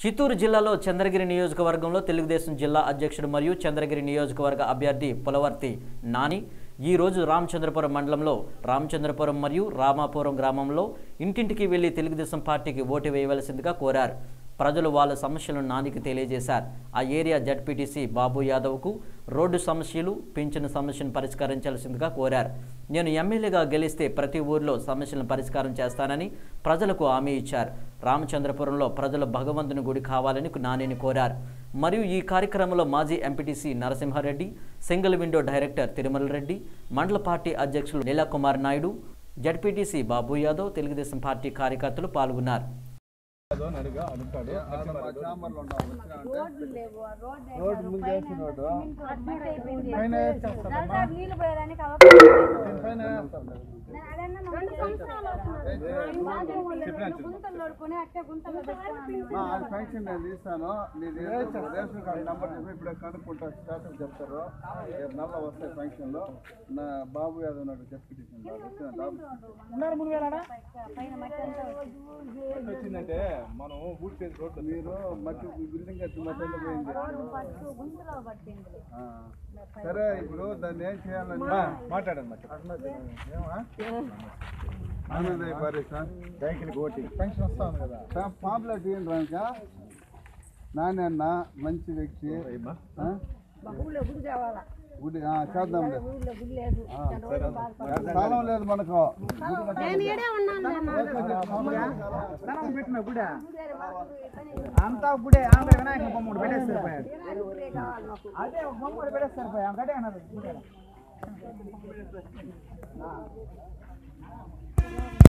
చిత్తూరు జిల్లాలో చంద్రగిరి నియోజకవర్గంలో తెలుగుదేశం జిల్లా అధ్యక్షుడు మరియు చంద్రగిరి నియోజకవర్గ అభ్యర్థి పులవర్తి నాని ఈ రోజు రామచంద్రపురం మండలంలో రామచంద్రపురం మరియు రామాపురం గ్రామంలో ఇంటింటికి వెళ్లి తెలుగుదేశం పార్టీకి ఓటు వేయవలసిందిగా కోరారు ప్రజలు వాళ్ళ సమస్యలను నానికి తెలియజేశారు ఆ ఏరియా జడ్పీటీసీ బాబు యాదవ్కు రోడ్డు సమస్యలు పింఛను సమస్యను పరిష్కరించాల్సిందిగా కోరారు నేను ఎమ్మెల్యేగా గెలిస్తే ప్రతి ఊర్లో సమస్యలను పరిష్కారం చేస్తానని ప్రజలకు హామీ ఇచ్చారు రామచంద్రపురంలో ప్రజలు భగవంతుని గుడి కావాలని నానిని కోరారు మరియు ఈ కార్యక్రమంలో మాజీ MPTC Narasimha Reddy single window director Tirumala Reddy మండల పార్టీ అధ్యక్షులు నీలకుమార్ నాయుడు జడ్పీటీసీ బాబు యాదవ్ తెలుగుదేశం పార్టీ కార్యకర్తలు పాల్గొన్నారు రోడ్డు ముందేసిన రోడ్డు పైన నీళ్ళు పోయడానికి అవకాశం రెండు సంవత్సరాలు అవుతుంది. గుంతలు నడుపుకొని అట్టే గుంతలు పెట్టుకొని ఆ, అది ఫంక్షన్ నేను తీస్తాను నేను రేషన్ రేషన్ కార్డు నెంబర్ చెప్పి ఇప్పుడే కనుక్కుంటా స్టాటస్ చెప్తారు రేపు నెల వస్తాయి ఫంక్షన్లో నా బాబు యాదవ్ నాడు డిప్యూటీషన్ పైన మట్టి అంతా వచ్చింది. వచ్చిందంటే మనం ఊడి పేరు రోడ్డు మీరు మట్టి బిల్డింగ్ కట్టి మట్టి అంతా పోయింది రోడ్డు పట్టు గుంతలో పట్టింది ఆ, సరే ఇప్పుడు దాన్ని ఏం చేయాలని మాట్లాడండి మరి ఆనందయ్య పారేసా పెన్షన్ వస్తా ఉంది కదా పాంప్లెట్ ఇవ్వండి రాక నాన్న మంచి వ్యక్తి ఆ? ఊళ్ళో గుడి కావాలా గుడి ఆ, చేద్దాంలే ఊళ్ళో గుడి లేదు స్థలం లేదు మనకు నేను ఈడే ఉన్నాను పెట్టిన గుడి అంతా గుడే ఆంధ్ర వినాయక బొమ్మ ఒకటి పెట్టేసి సరిపోయాడు ఊరే కావాలి మాకు అదే ఒక బొమ్మ ఒకటి పెట్టేసి సరిపోయా గడే అన్నది గుడే